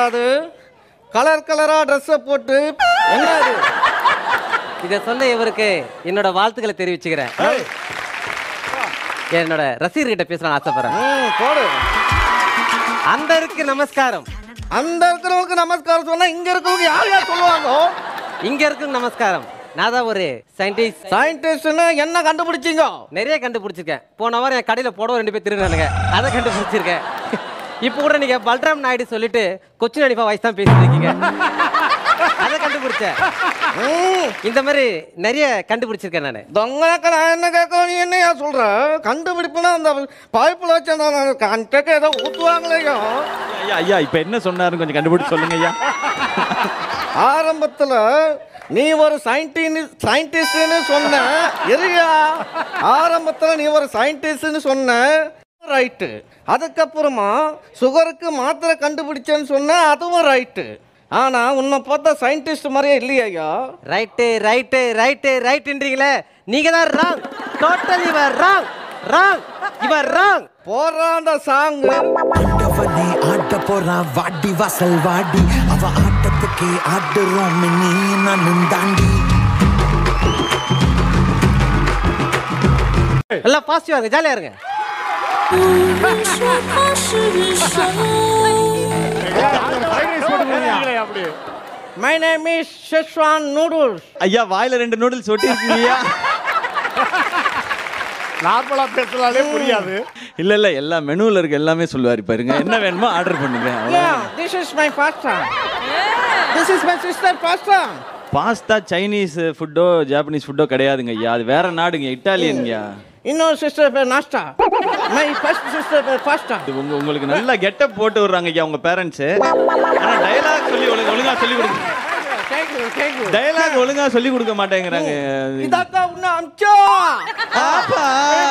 அது கலர் கலரா ட்ரெஸ்ஸை போட்டு என்ன அது இதை சொன்ன இவருக்கு என்னோட வாழ்த்துக்களை தெரிவிச்சுக்கிறேன் என்னோட ரசிகர்கிட்ட பேசலாம் ஆசைப்படுறேன் ம், போடு அந்த இருக்கு நமஸ்காரம் அந்த இருக்கிறவங்களுக்கு நமஸ்காரம் சொன்னா இங்க இருக்கிறவங்க யார் யார் சொல்லுவாங்க இங்க இருக்கு நமஸ்காரம் நான் தான் ஒரு சயின்டிஸ்ட் சயின்டிஸ்ட்னு என்ன கண்டுபிடிச்சீங்க நிறைய கண்டுபிடிச்சிருக்கேன் போன வாரம் என் கடையில் புடவை ரெண்டு பேர் திருடுறானுங்க அதை கண்டுபிடிச்சிருக்கேன் இப்போ கூட நீங்க பல்ராம் நாயுடு சொல்லிட்டு கொச்சின் அனிஃபா வாய்ஸ் தான் பேசிட்டு இருக்கீங்க அதை கண்டுபிடிச்சேன் ம், இந்த மாதிரி நிறைய கண்டுபிடிச்சிருக்கேன் நான் தொங்கனாக்க நான் என்ன கேட்கணும் நீ என்னையா சொல்ற கண்டுபிடிப்புனா அந்த பைப்பில் வச்சு அந்த கண்டக்க ஏதோ ஊற்றுவாங்களேயோ ஐயா ஐயா இப்போ என்ன சொன்னாருன்னு கொஞ்சம் கண்டுபிடிச்சு சொல்லுங்க ஐயா ஆரம்பத்துல நீ ஒரு சயின்டிஸ்ட் சயின்டிஸ்ட்னு சொன்ன இருயா ஆரம்பத்துல நீ ஒரு சயின்டிஸ்ட்னு சொன்ன ரைட்டு அதுக்கப்புறமா சுகருக்கு மாத்திரை கண்டுபிடிச்சேன்னு சொன்ன அதுவும் ரைட்டு ஆனா உன்னை பார்த்தா சயின்டிஸ்ட் மாதிரியே இல்லையா ரைட்டு ரைட்டு ரைட்டு ரைட்டுன்றீங்களே நீங்க தான் ராங் டோட்டல் இவர் ராங் ராங் இவர் ராங் போறாண்ட சாங் ஆண்டவனே ஆட்ட போறான் வாடி வாசல் வாடி அவ ஆட்டத்துக்கே ஆடுறோம் நீ நானும் தாண்டி எல்லாம் பாசிட்டிவா இருங்க ஜாலியா இருங்க 说他是谁？ my name is Szechuan noodles ஐயா வாயில ரெண்டு நூடுல்ஸ் ஒட்டி இருக்கீங்கய்யா நார்மலா பேசலாலே புரியாது இல்ல இல்ல எல்லா மெனுல இருக்க எல்லாமே சொல்லுவாரு பாருங்க என்ன வேணுமோ ஆர்டர் பண்ணுங்க Yeah, this is my pasta. This is my sister pasta. Pasta Chinese ஃபுட்டோ ஜாப்பனீஸ் ஃபுட்டோ கிடையாதுங்க ஐயா அது வேற நாடுங்க இட்டாலியன்யா இன்னொரு சிஸ்டர் பேர் நாஸ்டா மை ஃபர்ஸ்ட் சிஸ்டர் பேர் பாஸ்டா இது உங்க உங்களுக்கு நல்லா கெட்டப் போட்டு விடுறாங்க ஐயா உங்க பேரண்ட்ஸ் ஆனா டயலாக் சொல்லி ஒழுங்கா ஒழுங்கா சொல்லி கொடுங்க தேங்க்யூ தேங்க்யூ டயலாக் ஒழுங்கா சொல்லி கொடுக்க மாட்டேங்கிறாங்க இதாக்கா உன்ன அம்ச்சோ ஆப்பா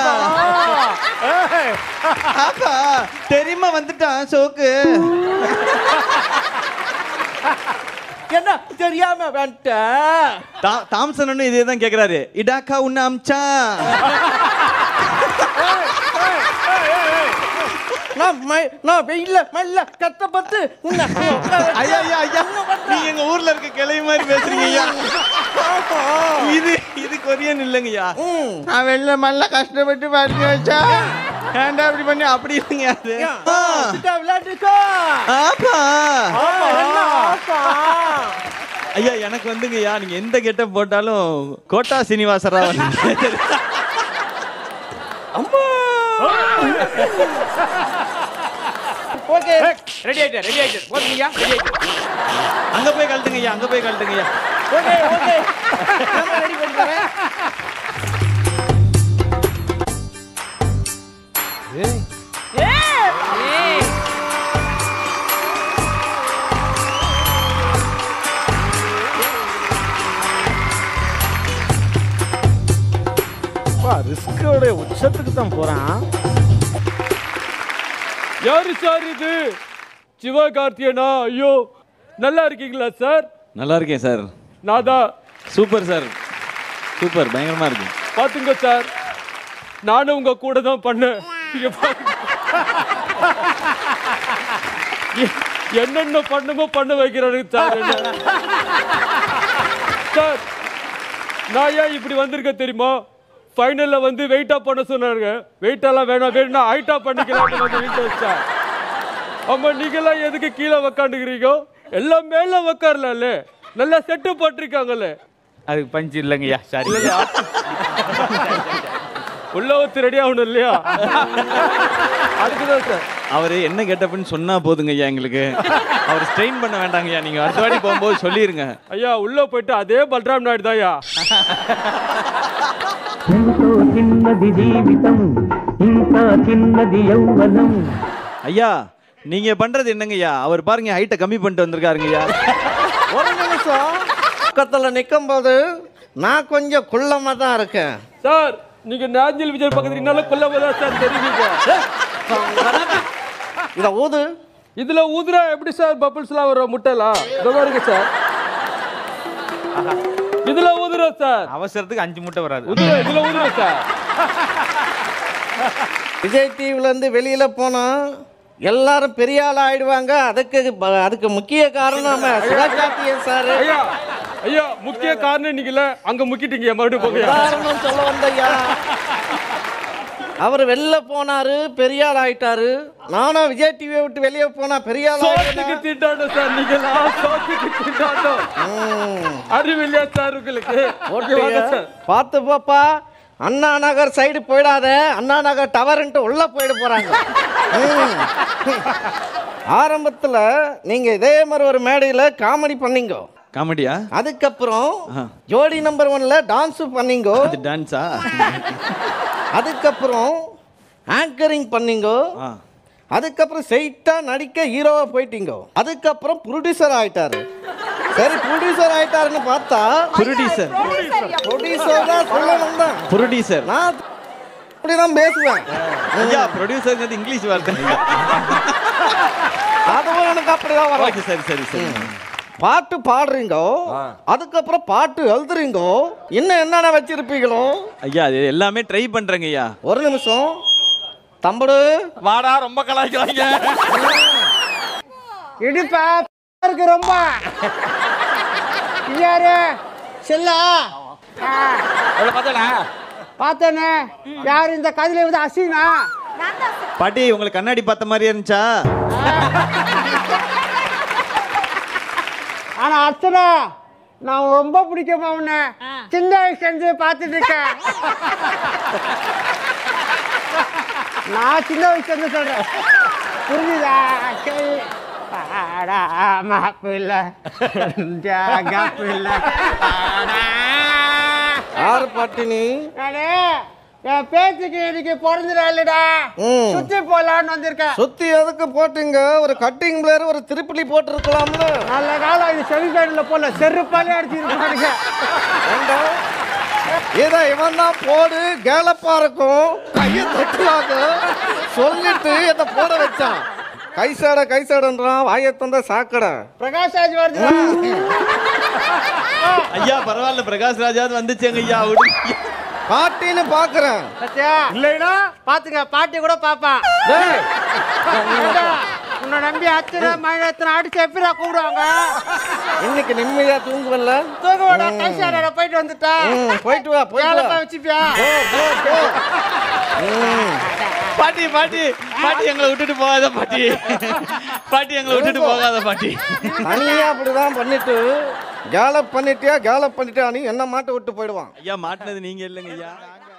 ஆப்பா தெரியுமா வந்துட்டான் சோக்கு என்ன தெரியாம வந்துட்ட தா- தாம்சன் இதே தான் கேக்குறாரு இடாக்கா உன்ன அம்ச்சா நான் மை நான் வெயில்ல மெல்ல கஷ்டப்பட்டு உன்னை ஐயா ஐயா ஐயா நீங்க எங்க ஊர்ல இருக்க கிளை மாதிரி பேசுறீங்க ஐயா இது இது கொரியன் இல்லைங்கய்யா நான் வெளில மல்ல கஷ்டப்பட்டு பாருங்க வச்சா ஏன்டா இப்படி பண்ணி அப்படி இல்லைங்க அது ஆ. விளையாட்டுக்கோ ஆப்பா என்ன ஆப்பா ஐயா எனக்கு வந்துங்கய்யா நீங்க எந்த கெட்டப் போட்டாலும் கோட்டா சீனிவாசரா வந்து ஓகே ரெடி ஆயிட்டு ரெடி ஆயிட்டு போதுங்கய்யா ரெடி ஆயிட்டு அங்க போய் கழட்டுங்கய்யா அங்க போய் கழட்டுங்கய்யா ஓகே ஓகே நான் ரெடி பண்ணிக்கிறேன் ரிஸ்கோட உச்சத்துக்கு தான் போறான் யாரு சார் இது சிவகார்த்தியனா ஐயோ நல்லா இருக்கீங்களா சார் நல்லா இருக்கேன் சார் நான் தான் சூப்பர் சார் சூப்பர் பயங்கரமா இருக்கு பாத்துங்க சார் நானும் உங்க கூட தான் பண்ணேன் இங்க பாருங்க. எ- என்னென்ன பண்ணுமோ பண்ண வைக்கிறாரு சார் என்ன. சார் நான் ஏன் இப்படி வந்திருக்கேன் தெரியுமா ஃபைனல்ல வந்து வெயிட்டா பண்ண சொன்னாங்க வெயிட் எல்லாம் வேணாம் வேணும்னா ஹைட்டா பண்ணிக்கலாம்னு வந்து வீட்டு வச்சேன் ஆமா நீங்களாம் எதுக்கு கீழே உக்காந்துக்கிறீங்க எல்லாம் மேல உக்காரலாம்ல நல்லா செட்டு போட்டிருக்காங்கல்ல அதுக்கு பஞ்சு இல்லைங்கய்யா சாரி இல்லையா? உள்ள ஒத்து ரெடி ஆகணும் இல்லையா அதுக்குதான் சார் அவரு என்ன கெட்டப்னு சொன்னா போதுங்க ஐயா எங்களுக்கு அவர் ஸ்ட்ரெயின் பண்ண வேண்டாங்கய்யா நீங்க அடுத்த வாட்டி போகும்போது சொல்லிருங்க ஐயா உள்ள போயிட்டு அதே பல்ராம் நாயுடு தான்யா ఎంతో చిన్నది జీవితం ఇంకా చిన్నది యౌవనం ஐயா நீங்க பண்றது என்னங்கய்யா அவர் பாருங்க ஹைட்டை கம்மி பண்ணிட்டு வந்திருக்காருங்கய்யா ஒரு நிமிஷம் பக்கத்துல நிற்கும் போது நான் கொஞ்சம் குள்ளமா தான் இருக்கேன் சார் நீங்க நாஞ்சில் விஜய் பக்கத்துல என்னால கொல்ல சார் தெரியுங்க இத ஊது இதுல ஊதுரா எப்படி சார் பபிள்ஸ்லாம் வரும் முட்டைலாம் இதோ பாருங்க சார் இதுல ஊதுறோம் சார் அவசரத்துக்கு அஞ்சு முட்டை வராது ஊதுறோம் இதுல ஊதுறோம் சார் விஜய் டிவில இருந்து வெளியில போனா எல்லாரும் பெரிய ஆள் ஆயிடுவாங்க அதுக்கு ப- அதுக்கு முக்கிய காரணம் நம்ம சிவகார்த்திகேயன் சார் ஐயா ஐயா முக்கிய காரணம் நீங்கல்ல அங்க முக்கிட்டீங்க மறுபடியும் போங்க உதாரணம் சொல்ல வந்தையா அவர் வெளில போனாரு பெரிய ஆள் ஆயிட்டாரு நானும் விஜய் டிவியை விட்டு வெளியே போனா பெரிய ஆள் சோத்துக்கு ஆயிட்டேனா? திண்டாட்டம் சார் நீங்களா சோத்துக்கு திண்டாட்டம் ம். அறிவில்லையா சார் உங்களுக்கு ஓகே வாங்க சார் பார்த்து பாப்பா அண்ணா நகர் சைடு போயிடாத அண்ணா நகர் டவர்ன்ட்டு உள்ள போயிட போறாங்க ம். ஆரம்பத்துல நீங்க இதே மாதிரி ஒரு மேடையில காமெடி பண்ணீங்க காமெடியா அதுக்கப்புறம் ஜோடி நம்பர் ஒன்ல டான்ஸ் பண்ணீங்க அது டான்ஸா அதுக்கப்புறம் ஆங்கரிங் பண்ணீங்க அதுக்கப்புறம் ஸ்ட்ரெயிட்டா நடிக்க ஹீரோவா போயிட்டீங்க அதுக்கப்புறம் ப்ரொடியூசர் ஆயிட்டாரு சரி ப்ரொடியூசர் ஆயிட்டாருன்னு பார்த்தா ப்ரொடியூசர் ப்ரொடியூசர் தான் சொல்ல வந்தேன் ப்ரொடியூசர் நான் அப்படிதான் பேசுவேன் ஐயா ப்ரொடியூசர்ங்கிறது இங்கிலீஷ் வார்த்தை அதுவும் எனக்கு அப்படிதான் வரும் ஓகே சரி சரி சரி பாட்டு பாடுறீங்க அதுக்கப்புறம் பாட்டு எழுதுறீங்க இன்னும் என்னென்ன வச்சிருப்பீங்களோ ஐயா அது எல்லாமே ட்ரை பண்றேங்க ஐயா ஒரு நிமிஷம் தம்படு வாடா ரொம்ப கலாய்க்கிறாங்க இடுப்பா இருக்கு ரொம்ப யாரு செல்லா பார்த்தேனே யார் இந்த கதில வந்து அசிங்கா பாட்டி உங்களுக்கு கண்ணாடி பார்த்த மாதிரி இருந்துச்சா ஆனா அர்ச்சனா நான் ரொம்ப பிடிக்குமா உன்னை சின்ன வயசுலேருந்து பார்த்துட்டு இருக்கேன் நான் சின்ன வயசுலேருந்து சொல்றேன் புரிஞ்சுதா சரி பாடா மாப்பிள்ள ஜாகப்பிள்ள பாடா யார் பாட்டு நீ நானே என் பேச்சுக்கு இன்னைக்கு பிறந்துடா இல்லடா ம். சுத்தி போலான்னு வந்திருக்கேன் சுத்தி எதுக்கு போட்டீங்க ஒரு கட்டிங் பிளேயர் ஒரு திருப்பிலி போட்டிருக்கலாம்ல நல்ல காலம் இது செவிகாடியில் போல செருப்பாலே அடிச்சிருக்கானுங்க ஏண்டா? ஏதா இவன் தான் போடு கேலப்பா இருக்கும் கையை தட்டுவாங்க சொல்லிட்டு என்ன போட வச்சான் கைசாட கைசாடன்றான் வாயை தந்த சாக்கடை பிரகாஷ் ராஜ் வருது ஐயா பரவாயில்ல பிரகாஷ் ராஜாவது வந்துச்சேங்க ஐயா விடுங்க பாட்டின்னு பாக்குறேன் சத்யா இல்லைனா பாத்துங்க பாட்டி கூட பாப்பான் டேய், ஏண்டா, உன்னை நம்பி அத்தனை மயிலத்தனை அடிச்சு எப்படிடா கூப்பிடுவாங்க இன்னைக்கு நிம்மதியா தூங்குவல்ல தூங்குவாடா கைசாட போயிட்டு வந்துட்டா ம், போயிட்டு வா போயிட்டு வேலைப்பா வா வச்சுப்பியா போ, போ, போ. ம். பாட்டி பாட்டி பாட்டி எங்களை விட்டுட்டு போகாத பாட்டி பாட்டி எங்களை விட்டுட்டு போகாத பாட்டி தனியா அப்படிதான் பண்ணிட்டு கேலப் பண்ணிட்டியா கேலப் பண்ணிட்டியா நீ என்ன மாட்ட விட்டு போயிடுவான் ஐயா மாட்டினது நீங்க இல்லைங்க ஐயா